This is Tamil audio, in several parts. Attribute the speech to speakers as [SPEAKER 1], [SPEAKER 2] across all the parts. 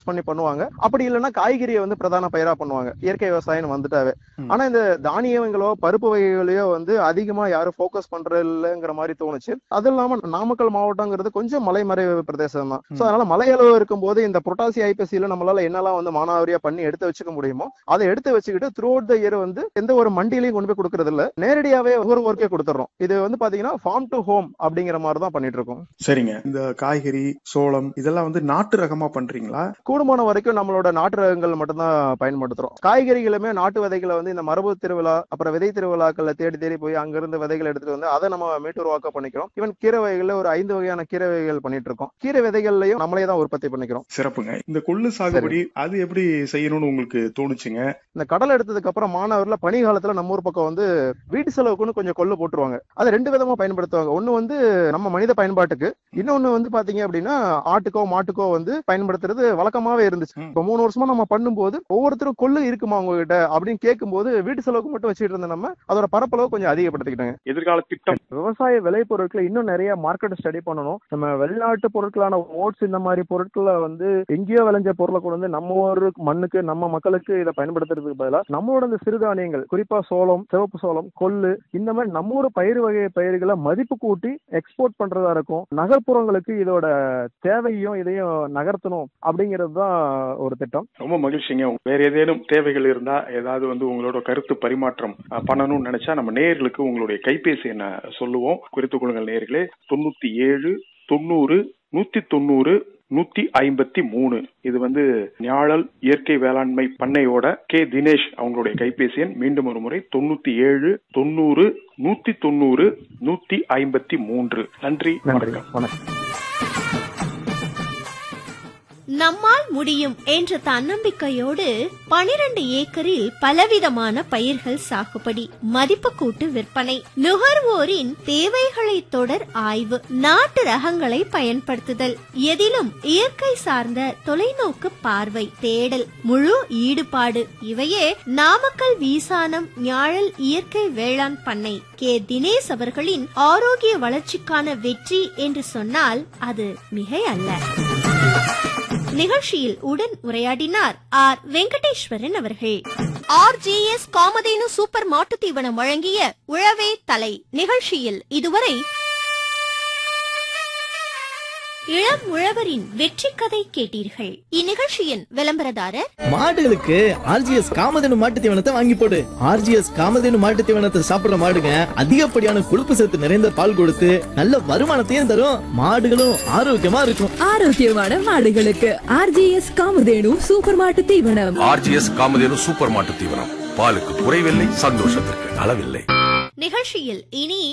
[SPEAKER 1] பண்ணி பண்ணுவாங்க அப்படி இல்லைன்னா காய்கறியை வந்து பிரதான பயிரா பண்ணுவாங்க இயற்கை விவசாயம் வந்துட்டாவே
[SPEAKER 2] ம்.
[SPEAKER 1] ஆனா இந்த தானியங்களோ பருப்பு வகைகளையோ வந்து அதிகமா யாரும் ஃபோக்கஸ் பண்றது இல்லைங்கிற மாதிரி தோணுச்சு அது இல்லாம நாமக்கல் மாவட்டங்கிறது கொஞ்சம் மலைமறைவு பிரதேசம் தான் சோ
[SPEAKER 2] ம்.
[SPEAKER 1] அதனால மலையளவு இருக்கும்போது இந்த புரட்டாசி ஐப்பசியில நம்மளால என்னெல்லாம் வந்து மானாவாரியா பண்ணி எடுத்து வச்சுக்க முடியுமோ அதை எடுத்து வச்சுக்கிட்டு த்ரூ அவுட் த இயர் வந்து எந்த ஒரு மண்டியிலையும் கொண்டு போய் கொடுக்கறது இல்ல நேரடியாவே ஒரு ஒர்க்கே கொடுத்துறோம் இது வந்து பாத்தீங்கன்னா ஃபார்ம் டு ஹோம் அப்படிங்கிற மாதிரி தான் பண்ணிட்டு இருக்கோம்
[SPEAKER 2] சரிங்க இந்த காய்கறி சோளம் இதெல்லாம் வந்து நாட்டு ரகமா பண்றீங்களா
[SPEAKER 1] கூடுமான வரைக்கும் நம்மளோட நாட்டு ரகங்கள் மட்டும்தான் பயன்படுத்துறோம் காய்கறிகளுமே நாட்டு விதைகளை வந்து இந்த மரபு திருவிழா அப்புறம் விதை திருவிழாக்கள்ல தேடி தேடி போய் அங்கிருந்து விதைகள் எடுத்துட்டு வந்து அதை நம்ம மீட்டுருவாக்க பண்ணிக்கிறோம் ஈவன் கீரை வகைகள்ல ஒரு ஐந்து வகையான கீரை வகைகள் பண்ணிட்டு இருக்கோம் கீரை விதைகள்லயும் நம்மளே தான் உற்பத்தி பண்ணிக்கிறோம்
[SPEAKER 2] சிறப்புங்க இந்த கொள்ளு சாகுபடி அது எப்படி செய்யணும்னு உங்களுக்கு தோணுச்சுங்க
[SPEAKER 1] இந்த கடலை எடுத்ததுக்கு அப்புறம் மாணவர்ல பனி காலத்துல நம்ம ஊர் பக்கம் வந்து வீட்டு செலவுக்குன்னு கொஞ்சம் கொள்ளு போட்டுருவாங்க அதை ரெண்டு விதமா பயன்படுத்துவாங்க ஒண்ணு வந்து நம்ம மனித பயன்பாட்டுக்கு இன்னொன்னு வந்து பாத்தீங்க அப்படின்னா ஆட்டுக்கோ மாட்டுக்கோ வந்து பயன்படுத்துறது வழக்கமாவே இருந்துச்சு
[SPEAKER 2] ம்.
[SPEAKER 1] இப்ப மூணு வருஷமா நம்ம பண்ணும்போது ஒவ்வொருத்தரும் கொள்ளு இருக்குமா உங்ககிட்ட அப்படின்னு கேட்கும்போது வீட்டு செலவுக்கு மட்டும் வச்சுட்டு இருந்த நம்ம அதோட பரப்பளவு கொஞ்சம் அதிகப்படுத்திக்கிட்டாங்க
[SPEAKER 2] எதிர்கால திட்டம்
[SPEAKER 1] விவசாய விளை பொருட்களை இன்னும் நிறைய மார்க்கெட் ஸ்டடி பண்ணணும் நம்ம வெளிநாட்டு பொருட்களான ஓட்ஸ் இந்த மாதிரி பொருட்களை வந்து எங்கேயோ விளைஞ்ச பொருளை கொண்டு வந்து நம்ம ஒரு மண்ணுக்கு நம்ம மக்களுக்கு இதை பயன்படுத்துறதுக்கு பதிலாக நம்மளோட இந்த சிறுதானியங்கள் குறிப்பா சோளம் சிவப்பு சோளம் கொள்ளு இந்த மாதிரி நம்ம ஊர் பயிர் வகை பயிர்களை மதிப்பு கூட்டி எக்ஸ்போர்ட் பண்றதா இருக்கும் நகர்ப்புறங்களுக்கு இதோட தேவையும் இதையும் நகர்த்தணும் அப்படிங்கிறது தான் ஒரு திட்டம்
[SPEAKER 2] ரொம்ப மகிழ்ச்சிங்க வேற ஏதேனும் தேவைகள் இருந்தா ஏதாவது வந்து உங்களோட கருத்து பரிமாற்றம் அஹ், பண்ணணும்னு நினைச்சா நம்ம நேயர்களுக்கு உங்களுடைய கைபேசி என்ன சொல்லுவோம் குறித்துக் கொள்ளுங்கள் நேயர்களே தொண்ணூத்தி ஏழு தொண்ணூறு நூத்தி தொண்ணூறு நூத்தி ஐம்பத்தி மூணு இது வந்து ஞாழல் இயற்கை வேளாண்மை பண்ணையோட கே தினேஷ் அவங்களுடைய கைபேசி எண் மீண்டும் ஒரு முறை தொண்ணூத்தி ஏழு தொண்ணூறு நூத்தி தொண்ணூறு நூத்தி ஐம்பத்தி மூன்று நன்றி
[SPEAKER 1] நன்றி
[SPEAKER 2] வணக்கம்
[SPEAKER 1] வணக்கம்
[SPEAKER 3] நம்மால் முடியும் என்ற தன்னம்பிக்கையோடு பனிரெண்டு ஏக்கரில் பலவிதமான பயிர்கள் சாகுபடி மதிப்பு கூட்டு விற்பனை நுகர்வோரின் தேவைகளை தொடர் ஆய்வு நாட்டு ரகங்களை பயன்படுத்துதல் எதிலும் இயற்கை சார்ந்த தொலைநோக்கு பார்வை தேடல் முழு ஈடுபாடு இவையே நாமக்கல் வீசானம் ஞாழல் இயற்கை வேளாண் பண்ணை கே தினேஷ் அவர்களின் ஆரோக்கிய வளர்ச்சிக்கான வெற்றி என்று சொன்னால் அது மிகையல்ல நிகழ்ச்சியில் உடன் உரையாடினார் ஆர் வெங்கடேஸ்வரன் அவர்கள் R G S Kamadhenu super மாட்டுத் தீவனம் வழங்கிய உழவே தலை நிகழ்ச்சியில் இதுவரை இளம் உழவரின் வெற்றி கதை கேட்டீர்கள் இந்நிகழ்ச்சியின் விளம்பரதாரர்
[SPEAKER 4] மாடுகளுக்கு ஆர்ஜிஎஸ் காமதேனு மாட்டு தீவனத்தை வாங்கி போடு ஆர்ஜிஎஸ் காமதேனு மாட்டு தீவனத்தை சாப்பிடுற மாடுங்க அதிகப்படியான கொழுப்பு சத்து நிறைந்த பால் கொடுத்து நல்ல வருமானத்தையும் தரும் மாடுகளும் ஆரோக்கியமா இருக்கும்
[SPEAKER 5] ஆரோக்கியமான மாடுகளுக்கு ஆர்ஜிஎஸ் காமதேனு சூப்பர் மாட்டு தீவனம்
[SPEAKER 6] ஆர்ஜிஎஸ் காமதேனு சூப்பர் மாட்டு தீவனம் பாலுக்கு குறைவில்லை சந்தோஷத்திற்கு அளவில்லை
[SPEAKER 3] நிகழ்ச்சியில் இனி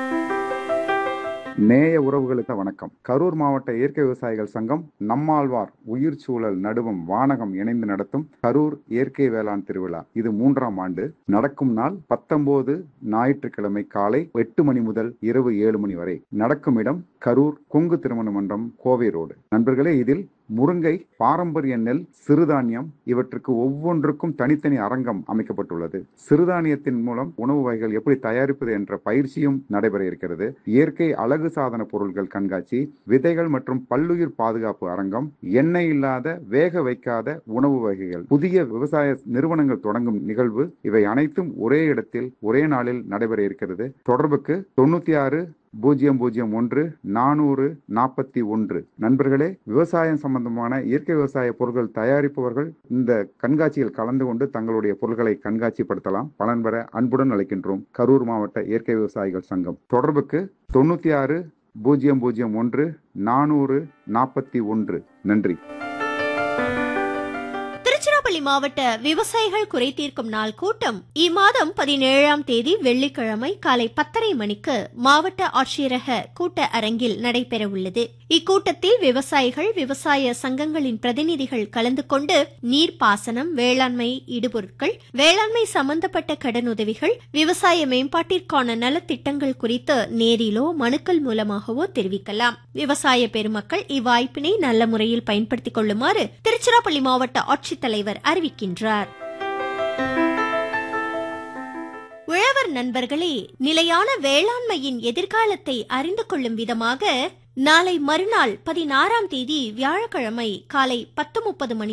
[SPEAKER 7] நேய உறவுகளுக்கு வணக்கம் கரூர் மாவட்ட இயற்கை விவசாயிகள் சங்கம் நம்மாழ்வார் உயிர் சூழல் நடுவம் வானகம் இணைந்து நடத்தும் கரூர் இயற்கை வேளாண் திருவிழா இது மூன்றாம் ஆண்டு நடக்கும் நாள் பத்தொன்பது ஞாயிற்றுக்கிழமை காலை எட்டு மணி முதல் இரவு ஏழு மணி வரை நடக்கும் இடம் கரூர் கொங்கு திருமண மன்றம் கோவை ரோடு நண்பர்களே இதில் முருங்கை பாரம்பரிய நெல் சிறுதானியம் இவற்றுக்கு ஒவ்வொன்றுக்கும் தனித்தனி அரங்கம் அமைக்கப்பட்டுள்ளது சிறுதானியத்தின் மூலம் உணவு வகைகள் எப்படி தயாரிப்பது என்ற பயிற்சியும் நடைபெற இருக்கிறது இயற்கை அழகு சாதன பொருட்கள் கண்காட்சி விதைகள் மற்றும் பல்லுயிர் பாதுகாப்பு அரங்கம் எண்ணெய் இல்லாத வேக வைக்காத உணவு வகைகள் புதிய விவசாய நிறுவனங்கள் தொடங்கும் நிகழ்வு இவை அனைத்தும் ஒரே இடத்தில் ஒரே நாளில் நடைபெற இருக்கிறது தொடர்புக்கு தொண்ணூத்தி ஆறு பூஜ்ஜியம் பூஜ்ஜியம் ஒன்று நானூறு நாற்பத்தி ஒன்று நண்பர்களே விவசாயம் சம்பந்தமான இயற்கை விவசாய பொருட்கள் தயாரிப்பவர்கள் இந்த கண்காட்சியில் கலந்து கொண்டு தங்களுடைய பொருட்களை கண்காட்சிப்படுத்தலாம் பலன் பெற அன்புடன் அழைக்கின்றோம் கரூர் மாவட்ட இயற்கை விவசாயிகள் சங்கம் தொடர்புக்கு தொண்ணூத்தி ஆறு பூஜ்ஜியம் பூஜ்ஜியம் ஒன்று நானூறு நாற்பத்தி ஒன்று நன்றி
[SPEAKER 3] திருச்சிராப்பள்ளி மாவட்ட விவசாயிகள் குறை தீர்க்கும் நாள் கூட்டம் இம்மாதம் பதினேழாம் தேதி வெள்ளிக்கிழமை காலை பத்தரை மணிக்கு மாவட்ட ஆட்சியரக கூட்ட அரங்கில் நடைபெற உள்ளது இக்கூட்டத்தில் விவசாயிகள் விவசாய சங்கங்களின் பிரதிநிதிகள் கலந்து கொண்டு நீர்ப்பாசனம் வேளாண்மை இடுபொருட்கள் வேளாண்மை சம்பந்தப்பட்ட கடனுதவிகள் விவசாய மேம்பாட்டிற்கான நலத்திட்டங்கள் குறித்து நேரிலோ மனுக்கள் மூலமாகவோ தெரிவிக்கலாம் விவசாய பெருமக்கள் இவ்வாய்ப்பினை நல்ல முறையில் பயன்படுத்திக் கொள்ளுமாறு திருச்சிராப்பள்ளி மாவட்ட ஆட்சித்தலைவர் அறிவிக்கின்றார் உழவர் நண்பர்களே நிலையான வேளாண்மையின் எதிர்காலத்தை அறிந்து கொள்ளும் விதமாக நாளை மறுநாள் பதினாறாம் தேதி வியாழக்கிழமை காலை பத்து முப்பது மணி